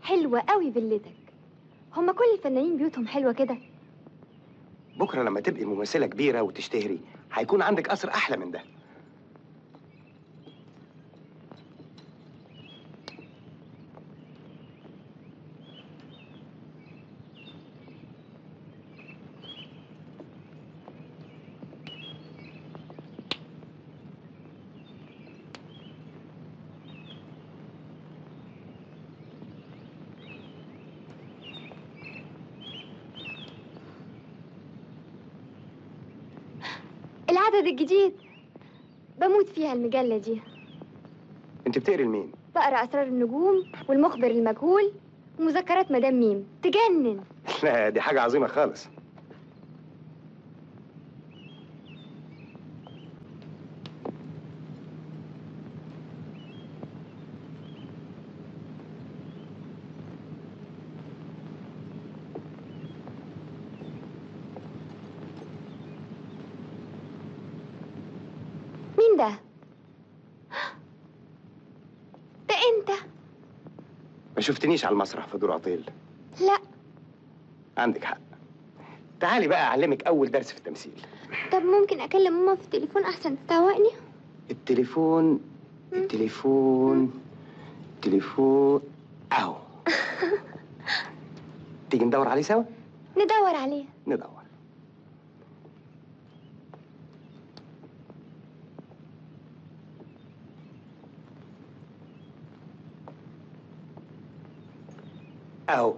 حلوة قوي فيلتك هما كل الفنانين بيوتهم حلوة كده بكره لما تبقي ممثله كبيره وتشتهري هيكون عندك قصر احلى من ده العدد الجديد بموت فيها المجلة دي انت بتقري لمين بقرا أسرار النجوم والمخبر المجهول ومذكرات مدام ميم تجنن لا دي حاجه عظيمه خالص مين ده؟ ده انت ما شفتنيش على المسرح في دور عطيل لا عندك حق تعالي بقى اعلمك اول درس في التمثيل طب ممكن اكلم ماما في التليفون احسن تستوقني التليفون التليفون التليفون اهو تيجي ندور عليه سوا ندور عليه ندور اهو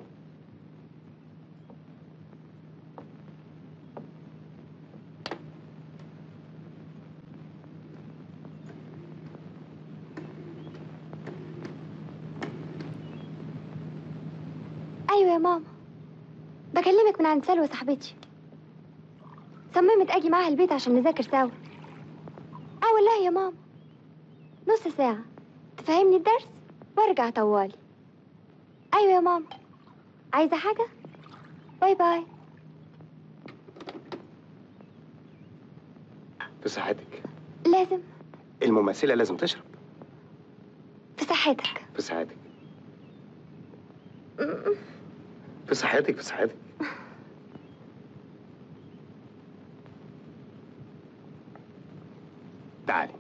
ايوه يا ماما بكلمك من عند سلوى صاحبتي صممت اجي معاها البيت عشان نذاكر سوا اه والله يا ماما نص ساعة تفهمني الدرس وارجع طوالي ايوه يا ماما عايزة حاجة باي باي في صحتك لازم الممثله لازم تشرب في صحتك في صحتك في صحتك في صحتك تعالي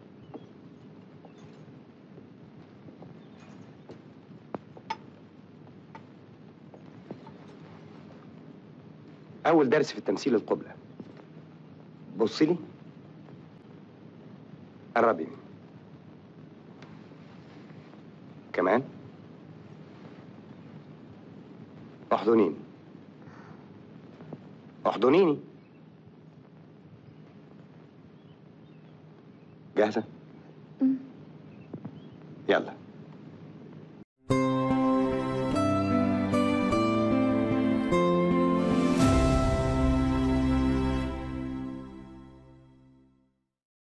أول درس في التمثيل القبلة بصي لي قربي مني. كمان احضنيني احضنيني جاهزة؟ مم. يلا